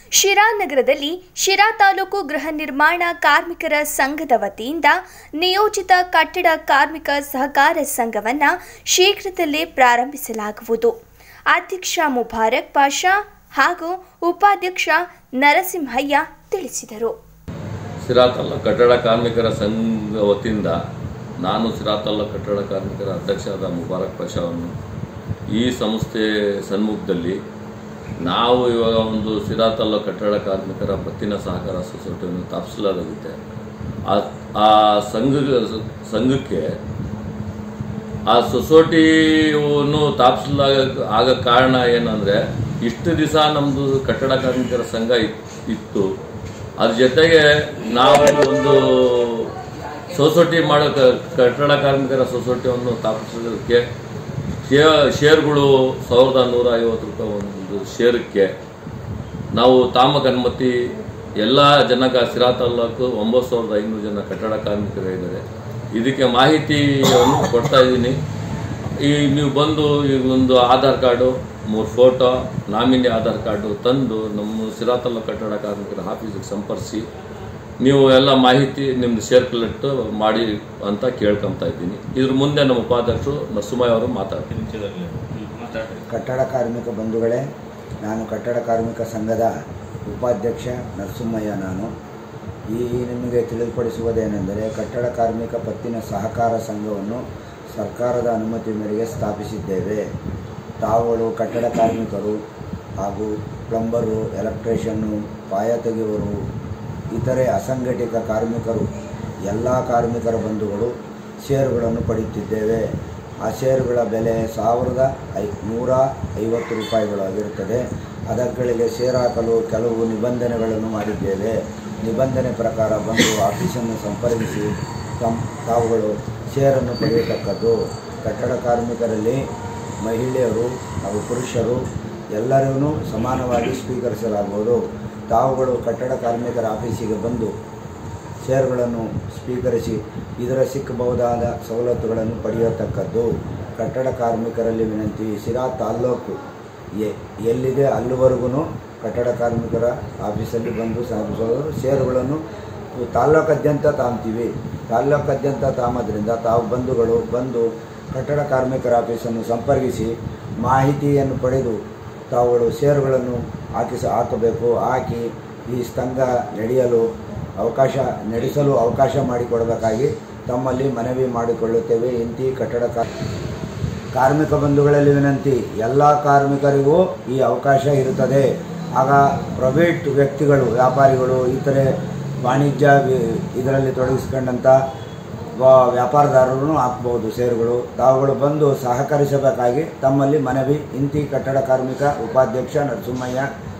ಶಿರಾ ನಗರದಲ್ಲಿ ಶಿರಾ ತಾಲೂಕು ಗೃಹ ನಿರ್ಮಾಣ ಕಾರ್ಮಿಕರ ಸಂಘದ ವತಿಯಿಂದ ನಿಯೋಜಿತ ಕಟ್ಟಡ ಕಾರ್ಮಿಕ ಸಹಕಾರ ಸಂಘವನ್ನು ಶೀಘ್ರದಲ್ಲೇ ಪ್ರಾರಂಭಿಸಲಾಗುವುದು ಅಧ್ಯಕ್ಷ ಮುಬಾರಕ್ ಪಾಷಾ ಹಾಗೂ ಉಪಾಧ್ಯಕ್ಷ ನರಸಿಂಹಯ್ಯ ತಿಳಿಸಿದರು ಸಿರಾತಲ್ಲ ಕಟ್ಟಡ ಕಾರ್ಮಿಕರ ಸಂಘ ವತಿಯಿಂದ ನಾನು ಸಿರಾತಲ್ಲ ಕಟ್ಟಡ ಕಾರ್ಮಿಕರ ಅಧ್ಯಕ್ಷರಾದ ಮುಬಾರಕ್ ಪಾಷಾವನ್ನು ಈ ಸಂಸ್ಥೆ ಸನ್ಮುಖದಲ್ಲಿ ನಾವು ಇವಾಗ ಒಂದು ಸಿರಾತಲ್ಲ ಕಟ್ಟಡ ಕಾರ್ಮಿಕರ ಪತ್ತಿನ ಸಹಕಾರ ಸೊಸೈಟಿಯನ್ನು ಸ್ಥಾಪಿಸಲಾಗುತ್ತೆ ಆ ಆ ಸಂಘ ಸಂಘಕ್ಕೆ ಆ ಸೊಸೈಟಿಯನ್ನು ಸ್ಥಾಪಿಸಲಾಗ ಆಗ ಕಾರಣ ಏನಂದರೆ ಇಷ್ಟು ದಿವಸ ನಮ್ಮದು ಕಟ್ಟಡ ಕಾರ್ಮಿಕರ ಸಂಘ ಇತ್- ಇತ್ತು ಅದ್ರ ಜೊತೆಗೆ ನಾವು ಒಂದು ಸೊಸೈಟಿ ಮಾಡೋ ಕ- ಕಟ್ಟಡ ಕಾರ್ಮಿಕರ ಸೊಸೈಟಿಯನ್ನು ಸ್ಥಾಪಿಸೋದಕ್ಕೆ ಶೇ- ಶೇರ್ಗಳು ಸಾವಿರದ ನೂರ ಐವತ್ತು ರೂಪಾಯಿ ಒಂದು ಶೇರಕ್ಕೆ ನಾವು ತಾಮಕ ಅನುಮತಿ ಎಲ್ಲ ಜನಕ ಸಿರಾ ತಾಲೂಕು ಒಂಬತ್ತು ಸಾವಿರದ ಐನೂರು ಜನ ಕಟ್ಟಡ ಕಾರ್ಮಿಕರು ಇದ್ದಾರೆ ಇದಕ್ಕೆ ಮಾಹಿತಿಯನ್ನು ಕೊಡ್ತಾ ಇದ್ದೀನಿ ಈ ನೀವು ಬಂದು ಈಗ ಒಂದು ಆಧಾರ್ ಕಾರ್ಡು ಮೂರು ಫೋಟೋ ನಾಮಿನಿ ಆಧಾರ್ ಕಾರ್ಡು ತಂದು ನಮ್ಮ ಸಿರಾ ತಾಲೂಕು ಕಟ್ಟಡ ಕಾರ್ಮಿಕರ ಆಫೀಸಿಗೆ ಸಂಪರ್ಕಿಸಿ ನೀವು ಎಲ್ಲ ಮಾಹಿತಿ ನಿಮ್ದು ಶೇರ್ ಕಲೆಕ್ಟ್ ಮಾಡಿ ಅಂತ ಕೇಳ್ಕೊತಾ ಇದ್ದೀನಿ ಇದ್ರ ಮುಂದೆ ನಮ್ಮ ಉಪಾಧ್ಯಕ್ಷರು ನರಸಿಂಹಯ್ಯ ಅವರು ಮಾತಾಡ್ತೀನಿ ಕಟ್ಟಡ ಕಾರ್ಮಿಕ ಬಂಧುಗಳೇ ನಾನು ಕಟ್ಟಡ ಕಾರ್ಮಿಕ ಸಂಘದ ಉಪಾಧ್ಯಕ್ಷ ನರಸಿಂಹಯ್ಯ ನಾನು ಈ ನಿಮಗೆ ತಿಳಿಪಡಿಸುವುದೇನೆಂದರೆ ಕಟ್ಟಡ ಕಾರ್ಮಿಕ ಪತ್ತಿನ ಸಹಕಾರ ಸಂಘವನ್ನು ಸರ್ಕಾರದ ಅನುಮತಿ ಮೇರೆಗೆ ಸ್ಥಾಪಿಸಿದ್ದೇವೆ ತಾವುಗಳು ಕಟ್ಟಡ ಕಾರ್ಮಿಕರು ಹಾಗೂ ಪ್ಲಂಬರು ಎಲೆಕ್ಟ್ರಿಷಿಯನ್ನು ಪಾಯ ತೆಗೆಯುವರು ಇತರೆ ಅಸಂಘಟಿತ ಕಾರ್ಮಿಕರು ಎಲ್ಲ ಕಾರ್ಮಿಕರ ಬಂಧುಗಳು ಷೇರುಗಳನ್ನು ಪಡೆಯುತ್ತಿದ್ದೇವೆ ಆ ಷೇರುಗಳ ಬೆಲೆ ಸಾವಿರದ ಐ ನೂರ ಐವತ್ತು ರೂಪಾಯಿಗಳಾಗಿರುತ್ತದೆ ಅದಕ್ಕೆ ಶೇರ್ ಹಾಕಲು ಕೆಲವು ನಿಬಂಧನೆಗಳನ್ನು ಮಾಡಿದ್ದೇವೆ ನಿಬಂಧನೆ ಪ್ರಕಾರ ಬಂದು ಆಫೀಸನ್ನು ಸಂಪರ್ಕಿಸಿ ತಮ್ಮ ತಾವುಗಳು ಶೇರನ್ನು ಪಡೆಯತಕ್ಕದ್ದು ಕಟ್ಟಡ ಕಾರ್ಮಿಕರಲ್ಲಿ ಮಹಿಳೆಯರು ಹಾಗೂ ಪುರುಷರು ಎಲ್ಲರನ್ನೂ ಸಮಾನವಾಗಿ ಸ್ವೀಕರಿಸಲಾಗುವುದು ತಾವುಗಳು ಕಟ್ಟಡ ಕಾರ್ಮಿಕರ ಆಫೀಸಿಗೆ ಬಂದು ಶೇರುಗಳನ್ನು ಸ್ವೀಕರಿಸಿ ಇದರ ಸಿಕ್ಕಬಹುದಾದ ಸವಲತ್ತುಗಳನ್ನು ಪಡೆಯತಕ್ಕದ್ದು ಕಟ್ಟಡ ಕಾರ್ಮಿಕರಲ್ಲಿ ವಿನಂತಿ ಸಿರಾ ತಾಲ್ಲೂಕು ಎ- ಎಲ್ಲಿದೆ ಅಲ್ಲಿವರೆಗೂ ಕಟ್ಟಡ ಕಾರ್ಮಿಕರ ಆಫೀಸಲ್ಲಿ ಬಂದು ಸ್ಥಾಪಿಸೋದು ಷೇರುಗಳನ್ನು ತಾಲ್ಲೂಕಾದ್ಯಂತ ತಾಮ್ತೀವಿ ತಾಲ್ಲೂಕಾದ್ಯಂತ ತಾಮದ್ರಿಂದ ತಾವು ಬಂಧುಗಳು ಬಂದು ಕಟ್ಟಡ ಕಾರ್ಮಿಕರ ಆಫೀಸನ್ನು ಸಂಪರ್ಕಿಸಿ ಮಾಹಿತಿಯನ್ನು ಪಡೆದು ತಾವುಗಳು ಷೇರುಗಳನ್ನು ಹಾಕಿಸ ಹಾಕಬೇಕು ಹಾಕಿ ಈ ಸಂಘ ನಡೆಯಲು ಅವಕಾಶ ನಡೆಸಲು ಅವಕಾಶ ಮಾಡಿಕೊಡಬೇಕಾಗಿ ತಮ್ಮಲ್ಲಿ ಮನವಿ ಮಾಡಿಕೊಳ್ಳುತ್ತೇವೆ ಇಂತಿ ಕಟ್ಟಡ ಕಾ ಕಾರ್ಮಿಕ ಬಂಧುಗಳಲ್ಲಿ ವಿನಂತಿ ಎಲ್ಲ ಕಾರ್ಮಿಕರಿಗೂ ಈ ಅವಕಾಶ ಇರುತ್ತದೆ ಆಗ ಪ್ರೈವೇಟ್ ವ್ಯಕ್ತಿಗಳು ವ್ಯಾಪಾರಿಗಳು ಇತರೆ ವಾಣಿಜ್ಯ ವಿ- ಇದರಲ್ಲಿ ತೊಡಗಿಸ್ಕೊಂಡಂಥ ವ- ವ್ಯಾಪಾರದಾರರು ಹಾಕ್ಬೋದು ಷೇರುಗಳು ತಾವುಗಳು ಬಂದು ಸಹಕರಿಸಬೇಕಾಗಿ ತಮ್ಮಲ್ಲಿ ಮನವಿ ಇಂತಿ ಕಟ್ಟಡ ಕಾರ್ಮಿಕ ಉಪಾಧ್ಯಕ್ಷ ನರಸಿಂಹಯ್ಯ